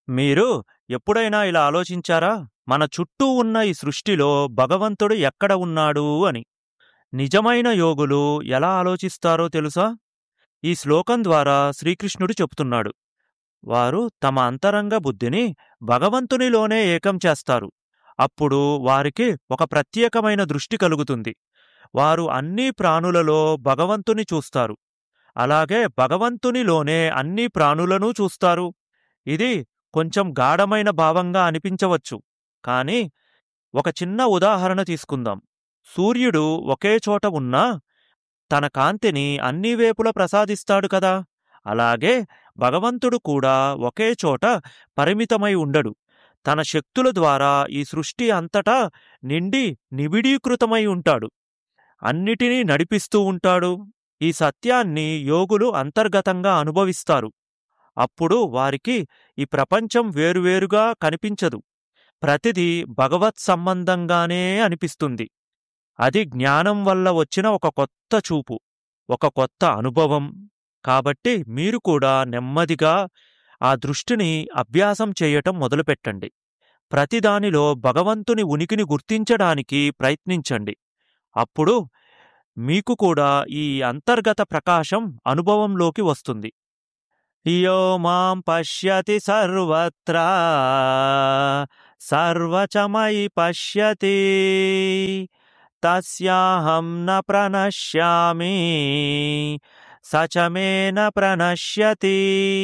మీరు ఎప్పుడైనా ఇలా ఆలోచించారా మన చుట్టూ ఉన్న ఈ సృష్టిలో భగవంతుడు ఎక్కడ ఉన్నాడు అని నిజమైన యోగులు ఎలా ఆలోచిస్తారో తెలుసా ఈ శ్లోకం ద్వారా శ్రీకృష్ణుడు చెప్తున్నాడు వారు తమ అంతరంగ బుద్ధిని భగవంతునిలోనే ఏకం చేస్తారు అప్పుడు వారికి ఒక ప్రత్యేకమైన దృష్టి కలుగుతుంది వారు అన్ని ప్రాణులలో భగవంతుని చూస్తారు అలాగే భగవంతునిలోనే అన్ని ప్రాణులను చూస్తారు ఇది కొంచెం గాఢమైన భావంగా అనిపించవచ్చు కానీ ఒక చిన్న ఉదాహరణ తీసుకుందాం సూర్యుడు ఒకే చోట ఉన్నా తన కాంతిని అన్ని వేపుల ప్రసాదిస్తాడు కదా అలాగే భగవంతుడు కూడా ఒకే చోట పరిమితమై ఉండడు తన శక్తుల ద్వారా ఈ సృష్టి అంతటా నిండి నిబిడీకృతమై ఉంటాడు అన్నిటినీ నడిపిస్తూ ఉంటాడు ఈ సత్యాన్ని యోగులు అంతర్గతంగా అనుభవిస్తారు అప్పుడు వారికి ఈ ప్రపంచం వేరువేరుగా కనిపించదు ప్రతిదీ భగవత్ సంబంధంగానే అనిపిస్తుంది అది జ్ఞానం వల్ల వచ్చిన ఒక కొత్త చూపు ఒక కొత్త అనుభవం కాబట్టి మీరు కూడా నెమ్మదిగా ఆ దృష్టిని అభ్యాసం చేయటం మొదలుపెట్టండి ప్రతిదానిలో భగవంతుని ఉనికిని గుర్తించడానికి ప్రయత్నించండి అప్పుడు మీకు కూడా ఈ అంతర్గత ప్రకాశం అనుభవంలోకి వస్తుంది యో మాం పశ్యతి సర్వత్రా సర్వచమయి పశ్యతి తస్యాహం న ప్రణశ్యామి సచమేన ప్రణశ్యతి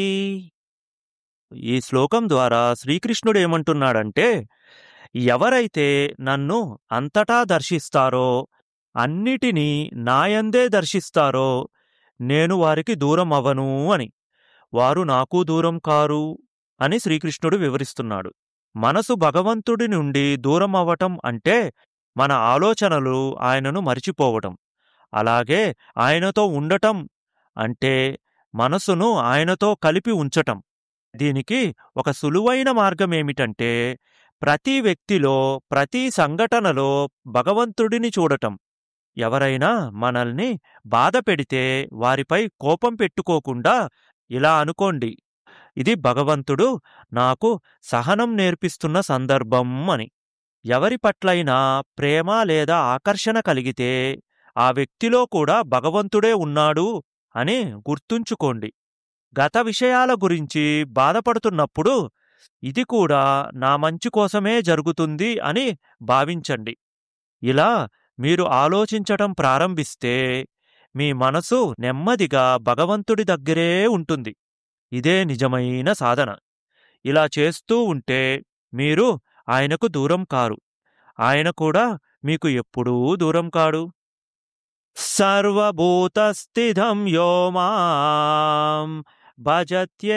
ఈ శ్లోకం ద్వారా శ్రీకృష్ణుడు ఏమంటున్నాడంటే ఎవరైతే నన్ను అంతటా దర్శిస్తారో అన్నిటినీ నాయందే దర్శిస్తారో నేను వారికి దూరం అవను అని వారు నాకు దూరం కారు అని శ్రీకృష్ణుడు వివరిస్తున్నాడు మనసు భగవంతుడి నుండి దూరం అవ్వటం అంటే మన ఆలోచనలు ఆయనను మరిచిపోవటం అలాగే ఆయనతో ఉండటం అంటే మనసును ఆయనతో కలిపి ఉంచటం దీనికి ఒక సులువైన మార్గమేమిటంటే ప్రతి వ్యక్తిలో ప్రతి సంఘటనలో భగవంతుడిని చూడటం ఎవరైనా మనల్ని బాధ పెడితే వారిపై కోపం పెట్టుకోకుండా ఇలా అనుకోండి ఇది భగవంతుడు నాకు సహనం నేర్పిస్తున్న సందర్భం అని ఎవరి పట్లైనా ప్రేమ లేదా ఆకర్షణ కలిగితే ఆ వ్యక్తిలో కూడా భగవంతుడే ఉన్నాడు అని గుర్తుంచుకోండి గత విషయాల గురించి బాధపడుతున్నప్పుడు ఇది కూడా నా మంచి కోసమే జరుగుతుంది అని భావించండి ఇలా మీరు ఆలోచించటం ప్రారంభిస్తే మీ మనసు నెమ్మదిగా భగవంతుడి దగ్గరే ఉంటుంది ఇదే నిజమైన సాధన ఇలా చేస్తూ ఉంటే మీరు ఆయనకు దూరం కారు ఆయన కూడా మీకు ఎప్పుడూ దూరం కాడు సర్వభూతస్థితం యో మాం భజత్యే